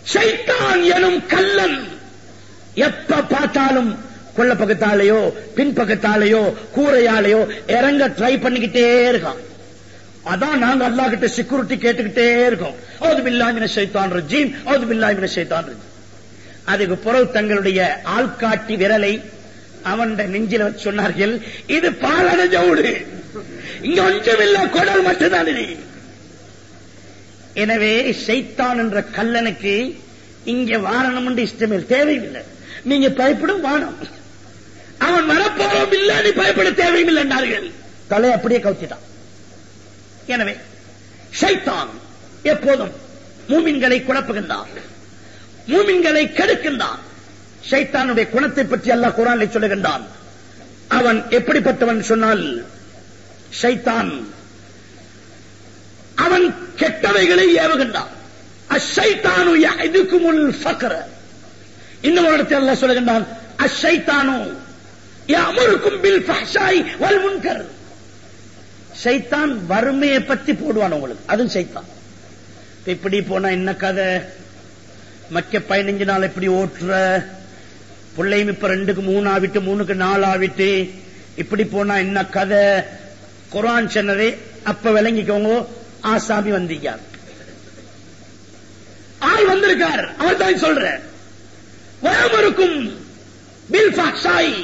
ஷைத்தான் எனும் கல்லன் எப்ப பார்த்தாலும் கொள்ள பக்கத்தாலேயோ பின்பக்கத்தாலேயோ கூரையாலேயோ இறங்க ட்ரை பண்ணிக்கிட்டே இருக்கான் அதான் நாங்க அல்லாஹ் கிட்ட செக்யூரிட்டி கேட்டுக்கிட்டே இருக்கோம் அவுது பில்லாமின ஷைத்தான் ரஜீம் அவுது பில்லாமின ஷைத்தான் ரஜீம் அதுக்கு பிறகு தங்களுடைய ஆள்காட்டி விரலை அவன் நெஞ்சில வச்சு சொன்னார்கள் இது பாலன ஜவுடு இங்க ஒன்றுமில்ல குடல் மட்டும்தான் இது எனவே ஷைத்தான் என்ற கல்லனுக்கு இங்க வாரணம் என்று இஷ்டமே தேவையில்லை நீங்க பயப்படும் வானம் அவன் வரப்போறோம் இல்ல நீ பயப்பட தேவையில்லை என்றார்கள் தலை அப்படியே கவுத்திட்டான் எனவே ஷைத்தான் எப்போதும் மூமின்களை குழப்புகின்றான் மூமின்களை கெடுக்கின்றான் ஷைத்தானுடைய குணத்தை பற்றி அல்லாஹ் குரானில் சொல்லுகின்றான் அவன் எப்படிப்பட்டவன் சொன்னால் ஷைத்தான் அவன் கெட்டவைகளை ஏவுகின்றான் அஷைத்தானு இதுக்குமுல் ஃபக்ர இன்னும் ஒரு இடத்தில் அல்லாஹ் சொல்லுகின்றான் அஷைத்தானு அமருக்கும் பில் ஃபஹ்ஷாய் வல் முன்கர் சைத்தான் வறுமையை பத்தி போடுவான் உங்களுக்கு அதுவும் சைத்தான் இப்ப இப்படி போனா என்ன கதை மக்க பதினஞ்சு நாள் எப்படி ஓட்டுற பிள்ளையும் இப்ப ரெண்டுக்கு மூணு ஆவிட்டு மூணுக்கு நாலு ஆவிட்டு இப்படி போனா என்ன கதை குரான் சொன்னதே அப்ப விளங்கிக்கோங்க ஆசாமி வந்திருக்கார் ஆய் வந்திருக்கார் அவர் தான் சொல்ற வயமருக்கும் பில் ஃபாக்ஷாய்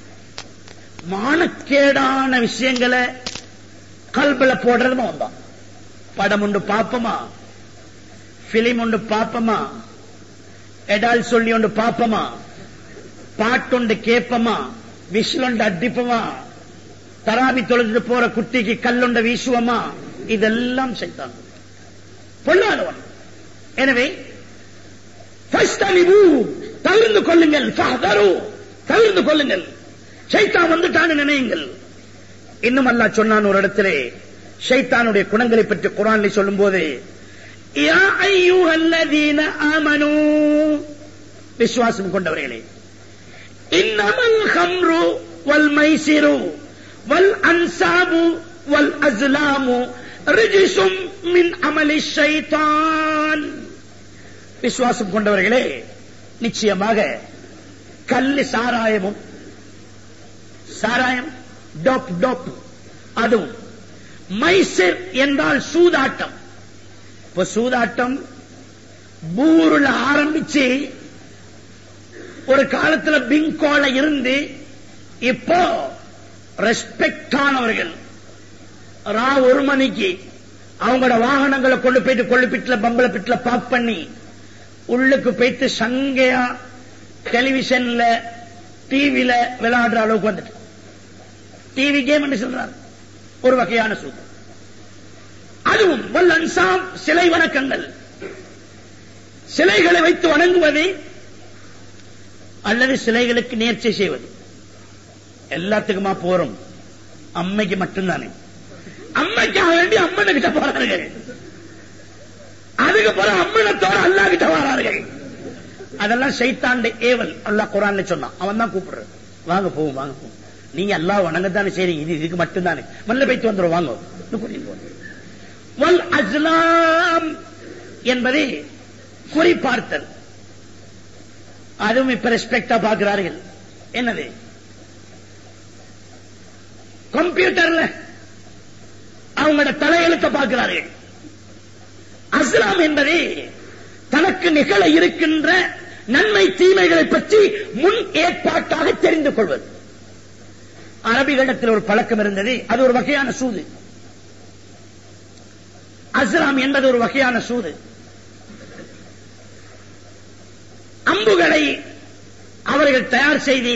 மானக்கேடான விஷயங்களை கல்புல போடுறதுமா வந்தான் படம் உண்டு பாப்பமா பிலிம் உண்டு பாப்பமா எடால் சொல்லி உண்டு பாப்பமா பாட்டுண்டு கேப்பமா விசிலுண்டு அடிப்பமா தராபி தொழுது போற குட்டிக்கு கல்லுண்ட வீசுவமா இதெல்லாம் செய்தான் பொல்லாதவன் எனவே ஃபஸ்தனிபு, தவிர்ந்து கொள்ளுங்கள் ஃபஹ்தரு, தவிர்ந்து கொள்ளுங்கள் சைத்தான் வந்துட்டான்னு நினையுங்கள் இன்னும் அல்லாஹ் சொன்னான் ஒரு இடத்திலே ஷைத்தானுடைய குணங்களை பற்றி குரான்ல சொல்லும் போது யா அய்யுஹல்லதீன ஆமனூ விசுவாசம் கொண்டவர்களே இன்னமல் ஹம்ரு வல் மைசிரு வல் அன்சாபு வல் அஸ்லாமு ரிஜிசும் மின் அமலி ஷைத்தான் விசுவாசம் கொண்டவர்களே நிச்சயமாக கல்லு சாராயமும் சாராயம் டோப் டோப் அதுவும் மைசர் என்றால் சூதாட்டம் இப்ப சூதாட்டம் பூருல ஆரம்பிச்சு ஒரு காலத்துல பிங்கோல இருந்து இப்போ ரெஸ்பெக்ட் ஆனவர்கள் ரா ஒரு மணிக்கு அவங்களோட வாகனங்களை கொண்டு போயிட்டு கொள்ளுப்பிட்டுல பம்பள பிட்டுல பாக் பண்ணி உள்ளுக்கு போயிட்டு சங்கையா டெலிவிஷன்ல டிவில விளையாடுற அளவுக்கு வந்துட்டு டிவி கேம் என்று சொல்றார் ஒரு வகையான சூது அதுவும் வல் அன்சாம் சிலை வணக்கங்கள் சிலைகளை வைத்து வணங்குவது அல்லது சிலைகளுக்கு நேர்ச்சை செய்வது எல்லாத்துக்குமா போறோம் அம்மைக்கு மட்டும்தானே அம்மைக்காக வேண்டி அம்மனை கிட்ட போறார்கள் அதுக்கு பிறகு அம்மனத்தோட அல்லா கிட்ட வரார்கள் அதெல்லாம் சைத்தாண்ட ஏவல் அல்லாஹ் குரான்ல சொன்னான் அவன் தான் கூப்பிடுறது வாங்க போவோம் வாங்க போவோம் நீங்க அல்லாஹ் வணங்கத்தானே சரி இது இதுக்கு மட்டும்தானே மல்ல போயிட்டு வந்துடும் வாங்க இன்னும் கூட்டிட்டு போங்க. வல் அஸ்லாம் என்பது குறிப்பார்த்தல் அதுவும் இப்ப ரெஸ்பெக்டா பார்க்கிறார்கள் என்னது கம்ப்யூட்டர்ல அவங்களோட தலையெழுத்த பார்க்கிறார்கள் அஸ்லாம் என்பது தனக்கு நிகழ இருக்கின்ற நன்மை தீமைகளை பற்றி முன் ஏற்பாட்டாக தெரிந்து கொள்வது அரபிகளிடத்தில் ஒரு பழக்கம் இருந்தது அது ஒரு வகையான சூது அஸ்லாம் என்பது ஒரு வகையான சூது அம்புகளை அவர்கள் தயார் செய்து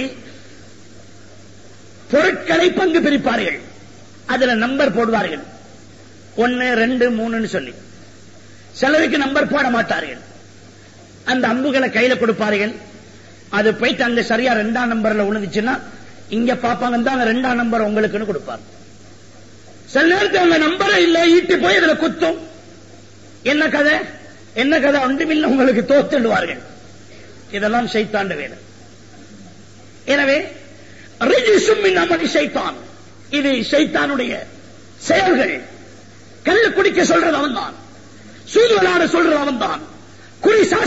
பொருட்களை பங்கு பிரிப்பார்கள் அதுல நம்பர் போடுவார்கள் ஒன்னு ரெண்டு மூணுன்னு சொல்லி சிலருக்கு நம்பர் போட மாட்டார்கள் அந்த அம்புகளை கையில கொடுப்பார்கள் அது போயிட்டு அங்க சரியா ரெண்டாம் நம்பர்ல விழுந்துச்சுன்னா இங்க பாப்பாங்க தான் அந்த ரெண்டாம் நம்பர் உங்களுக்குன்னு கொடுப்பார் சில நேரத்தில் அந்த நம்பரை இல்ல ஈட்டி போய் இதுல குத்தும் என்ன கதை என்ன கதை ஒன்றுமில்லை உங்களுக்கு தோத்துடுவார்கள் இதெல்லாம் சைத்தாண்டு வேலை எனவே ரிஜிசும் அமதி சைத்தான் இது சைத்தானுடைய செயல்கள் கல்லு குடிக்க சொல்றது அவன் தான் சூது விளையாட சொல்றது அவன் தான் குறி